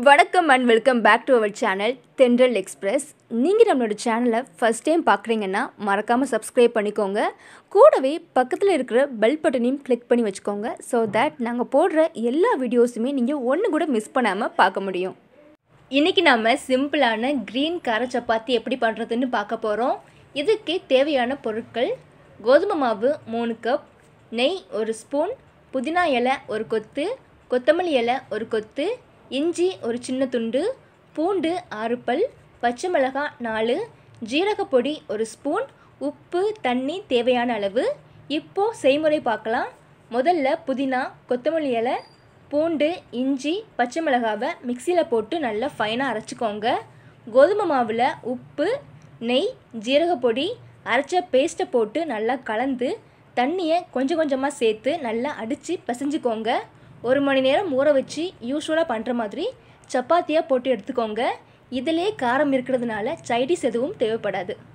வணக்கம் and welcome back to our channel Thendral Express நீங்கள் நம்மளோட சேனலை ஃபஸ்ட் டைம் பார்க்குறீங்கன்னா மறக்காமல் சப்ஸ்கிரைப் பண்ணிக்கோங்க கூடவே பக்கத்தில் இருக்கிற பெல் பட்டனையும் கிளிக் பண்ணி வச்சுக்கோங்க ஸோ தட் நாங்கள் போடுற எல்லா வீடியோஸுமே நீங்கள் ஒன்று கூட மிஸ் பண்ணாமல் பார்க்க முடியும் இன்றைக்கி நாம் சிம்பிளான க்ரீன் கார சப்பாத்தி எப்படி பண்ணுறதுன்னு பார்க்க போகிறோம் இதுக்கு தேவையான பொருட்கள் கோதுமை மாவு மூணு கப் நெய் ஒரு ஸ்பூன் புதினா இலை ஒரு கொத்து கொத்தமல்லி இலை ஒரு கொத்து இஞ்சி ஒரு சின்ன துண்டு பூண்டு ஆறு பல் பச்சை மிளகாய் நாலு ஜீரகப்பொடி ஒரு ஸ்பூன் உப்பு தண்ணி தேவையான அளவு இப்போது செய்முறை பார்க்கலாம் முதல்ல புதினா கொத்தமல்லி இலை பூண்டு இஞ்சி பச்சை மிளகாவை மிக்சியில் போட்டு நல்லா ஃபைனாக அரைச்சிக்கோங்க கோதுமை மாவில் உப்பு நெய் ஜீரகப்பொடி அரைச்ச பேஸ்ட்டை போட்டு நல்லா கலந்து தண்ணியை கொஞ்சம் கொஞ்சமாக சேர்த்து நல்லா அடித்து பிசைஞ்சுக்கோங்க ஒரு மணி நேரம் ஊற வச்சு யூஸ்வலாக பண்ணுற மாதிரி சப்பாத்தியாக போட்டு எடுத்துக்கோங்க இதிலே காரம் இருக்கிறதுனால சைடிஸ் எதுவும் தேவைப்படாது